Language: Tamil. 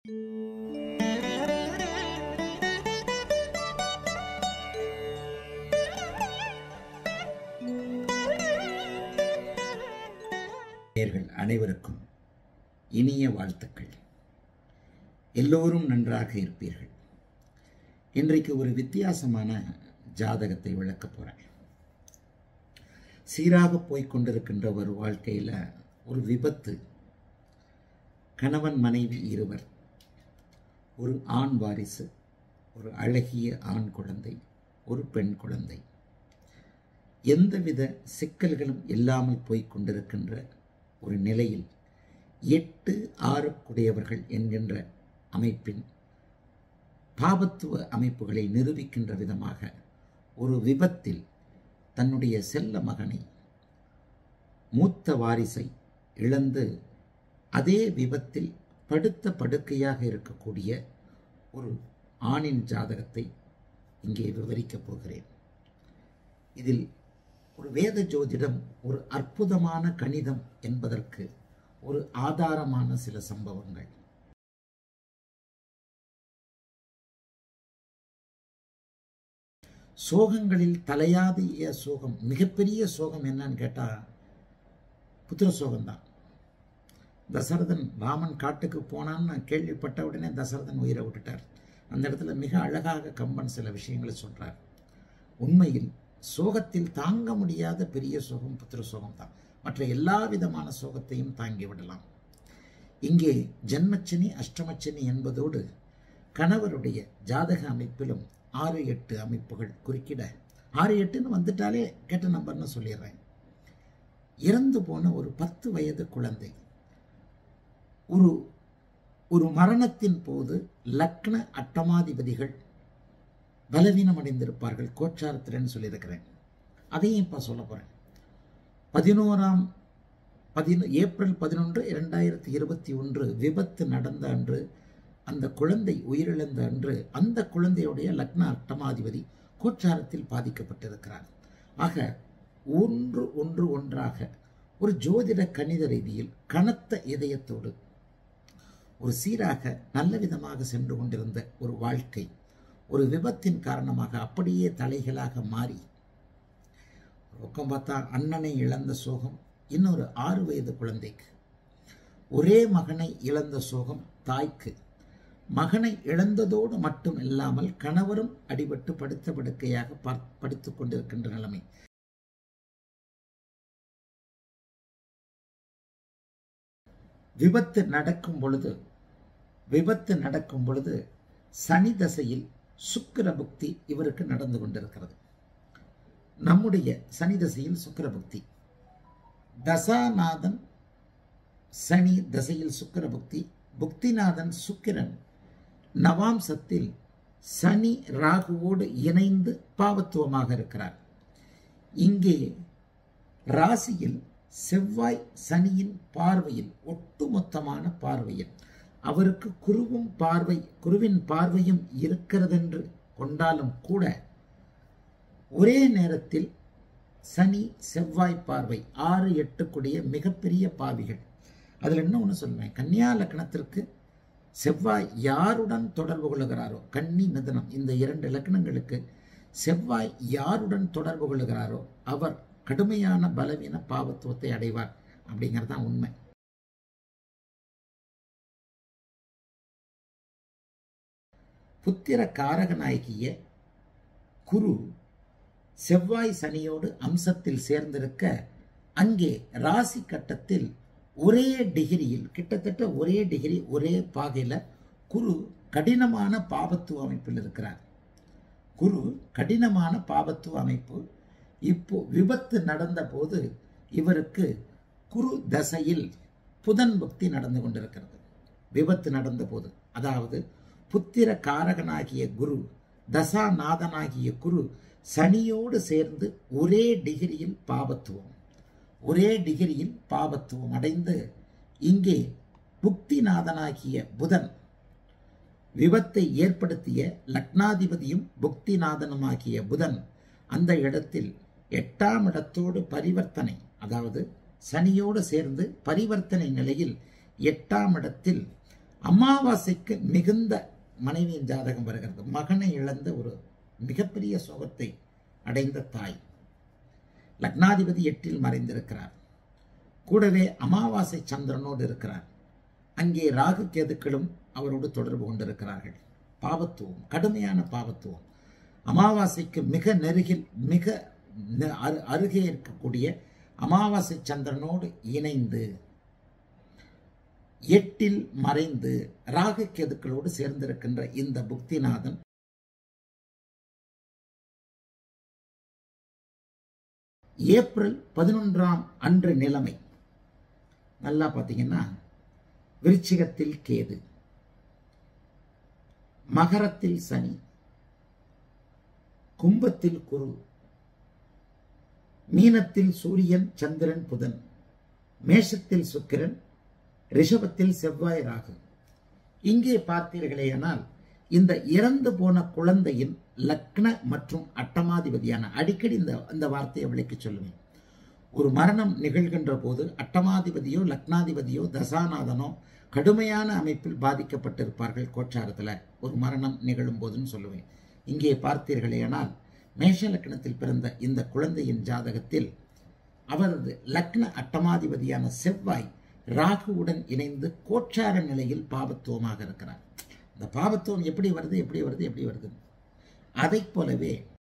நேயர்கள் அனைவருக்கும் இனிய வாழ்த்துக்கள் எல்லோரும் நன்றாக இருப்பீர்கள் இன்றைக்கு ஒரு வித்தியாசமான ஜாதகத்தை விளக்கப் போகிறேன் சீராக போய்க் கொண்டிருக்கின்ற ஒரு வாழ்க்கையில் ஒரு விபத்து கணவன் மனைவி இருவர் ஒரு ஆண் வாரிசு ஒரு அழகிய ஆண் குழந்தை ஒரு பெண் குழந்தை எந்தவித சிக்கல்களும் இல்லாமல் போய்க் கொண்டிருக்கின்ற ஒரு நிலையில் எட்டு ஆறுக்குடையவர்கள் என்கின்ற அமைப்பின் பாபத்துவ அமைப்புகளை நிரூபிக்கின்ற விதமாக ஒரு விபத்தில் தன்னுடைய செல்ல மகனை மூத்த வாரிசை இழந்து அதே விபத்தில் படுத்த படுக்கையாக இருக்கக்கூடிய ஒரு ஆணின் ஜாதகத்தை இங்கே விவரிக்கப் போகிறேன் இதில் ஒரு வேத ஜோதிடம் ஒரு அற்புதமான கணிதம் என்பதற்கு ஒரு ஆதாரமான சில சம்பவங்கள் சோகங்களில் தலையாதிய சோகம் மிகப்பெரிய சோகம் என்னன்னு கேட்டா புத்திர சோகம்தான் தசரதன் ராமன் காட்டுக்கு போனான்னு கேள்விப்பட்ட உடனே தசரதன் உயிரை விட்டுட்டார் அந்த இடத்துல மிக அழகாக கம்பன் சில விஷயங்களை சொல்றார் உண்மையில் சோகத்தில் தாங்க முடியாத பெரிய சோகம் புத்திர சோகம் தான் மற்ற எல்லா விதமான சோகத்தையும் தாங்கி விடலாம் இங்கே ஜென்மச்சனி அஷ்டமச்சனி என்பதோடு கணவருடைய ஜாதக அமைப்பிலும் ஆறு எட்டு அமைப்புகள் குறுக்கிட ஆறு எட்டுன்னு வந்துட்டாலே கெட்ட நம்பர்னு சொல்லிடுறேன் இறந்து போன ஒரு பத்து வயது குழந்தை ஒரு ஒரு மரணத்தின் போது லக்ன அட்டமாதிபதிகள் பலவீனம் அடைந்திருப்பார்கள் கோச்சாரத்தில்னு சொல்லியிருக்கிறேன் அதையும் இப்போ சொல்ல போகிறேன் பதினோராம் பதினொ ஏப்ரல் பதினொன்று இரண்டாயிரத்தி இருபத்தி ஒன்று விபத்து நடந்த அன்று அந்த குழந்தை உயிரிழந்த அன்று அந்த குழந்தையுடைய லக்ன அட்டமாதிபதி கோச்சாரத்தில் பாதிக்கப்பட்டிருக்கிறார் ஆக ஒன்று ஒன்று ஒன்றாக ஒரு ஜோதிட கணித ரீதியில் கனத்த இதயத்தோடு ஒரு சீராக நல்ல விதமாக சென்று கொண்டிருந்த ஒரு வாழ்க்கை ஒரு விபத்தின் காரணமாக அப்படியே தலைகளாக மாறி பக்கம் பார்த்தா அண்ணனை இழந்த சோகம் இன்னொரு ஆறு வயது குழந்தைக்கு ஒரே மகனை இழந்த சோகம் தாய்க்கு மகனை இழந்ததோடு மட்டும் இல்லாமல் கணவரும் அடிபட்டு படுத்த படுக்கையாக படித்துக் கொண்டிருக்கின்ற நிலைமை விபத்து நடக்கும் பொழுது விபத்து நடக்கும் பொழுது சனி தசையில் சுக்கிர புக்தி இவருக்கு நடந்து கொண்டிருக்கிறது நம்முடைய சனி தசையில் சுக்கிர புக்தி தசாநாதன் சனி தசையில் சுக்கிர புக்தி புக்திநாதன் சுக்கிரன் நவாம்சத்தில் சனி ராகுவோடு இணைந்து பாவத்துவமாக இருக்கிறார் இங்கே ராசியில் செவ்வாய் சனியின் பார்வையில் ஒட்டுமொத்தமான பார்வையில் அவருக்கு குருவும் பார்வை குருவின் பார்வையும் இருக்கிறதென்று கொண்டாலும் கூட ஒரே நேரத்தில் சனி செவ்வாய் பார்வை ஆறு எட்டு கூடிய மிகப்பெரிய பாவிகள் அதில் என்ன ஒன்று சொல்லுவேன் கன்னியா லக்னத்திற்கு செவ்வாய் யாருடன் தொடர்பு கொள்ளுகிறாரோ கன்னி மிதனம் இந்த இரண்டு லக்னங்களுக்கு செவ்வாய் யாருடன் தொடர்பு கொள்ளுகிறாரோ அவர் கடுமையான பலவீன பாவத்துவத்தை அடைவார் அப்படிங்கிறது தான் உண்மை புத்திர காரகநாயகிய குரு செவ்வாய் சனியோடு அம்சத்தில் சேர்ந்திருக்க அங்கே ராசி கட்டத்தில் ஒரே டிகிரியில் கிட்டத்தட்ட ஒரே டிகிரி ஒரே பாகையில் குரு கடினமான பாபத்துவ அமைப்பில் இருக்கிறார் குரு கடினமான பாபத்துவ அமைப்பு இப்போ விபத்து நடந்த போது இவருக்கு குரு தசையில் புதன் பக்தி நடந்து கொண்டிருக்கிறது விபத்து நடந்த போது அதாவது புத்திர காரகனாகிய குரு தசாநாதனாகிய குரு சனியோடு சேர்ந்து ஒரே டிகிரியில் பாபத்துவம் ஒரே டிகிரியில் பாபத்துவம் அடைந்து இங்கே புக்திநாதனாகிய புதன் விபத்தை ஏற்படுத்திய லக்னாதிபதியும் புக்திநாதனுமாகிய புதன் அந்த இடத்தில் எட்டாம் இடத்தோடு பரிவர்த்தனை அதாவது சனியோடு சேர்ந்து பரிவர்த்தனை நிலையில் எட்டாம் இடத்தில் அமாவாசைக்கு மிகுந்த மனைவியின் ஜாதகம் வருகிறது மகனை இழந்த ஒரு மிகப்பெரிய சோகத்தை அடைந்த தாய் லக்னாதிபதி எட்டில் மறைந்திருக்கிறார் கூடவே அமாவாசை சந்திரனோடு இருக்கிறார் அங்கே ராகு கேதுக்களும் அவரோடு தொடர்பு கொண்டிருக்கிறார்கள் பாவத்துவம் கடுமையான பாவத்துவம் அமாவாசைக்கு மிக நெருகில் மிக நெ- அரு- அருகே இருக்கக்கூடிய அமாவாசை சந்திரனோடு இணைந்து எட்டில் மறைந்து ராகு கேதுக்களோடு சேர்ந்திருக்கின்ற இந்த புக்திநாதன் ஏப்ரல் பதினொன்றாம் அன்று நிலைமை நல்லா பார்த்தீங்கன்னா விருச்சிகத்தில் கேது மகரத்தில் சனி கும்பத்தில் குரு மீனத்தில் சூரியன் சந்திரன் புதன் மேஷத்தில் சுக்கிரன் ரிஷபத்தில் செவ்வாய் ராகு இங்கே பார்த்தீர்களேயானால் இந்த இறந்து போன குழந்தையின் லக்ன மற்றும் அட்டமாதிபதியான அடிக்கடி இந்த இந்த வார்த்தையை விளக்கி சொல்லுவேன் ஒரு மரணம் நிகழ்கின்ற போது அட்டமாதிபதியோ லக்னாதிபதியோ தசாநாதனோ கடுமையான அமைப்பில் பாதிக்கப்பட்டிருப்பார்கள் கோச்சாரத்தில் ஒரு மரணம் நிகழும் போதுன்னு சொல்லுவேன் இங்கே பார்த்தீர்களேயானால் மேஷ லக்னத்தில் பிறந்த இந்த குழந்தையின் ஜாதகத்தில் அவரது லக்ன அட்டமாதிபதியான செவ்வாய் ராகுவுடன் இணைந்து கோச்சார நிலையில் பாவத்துவமாக இருக்கிறார் இந்த பாவத்துவம் எப்படி வருது எப்படி வருது எப்படி வருது அதைப் போலவே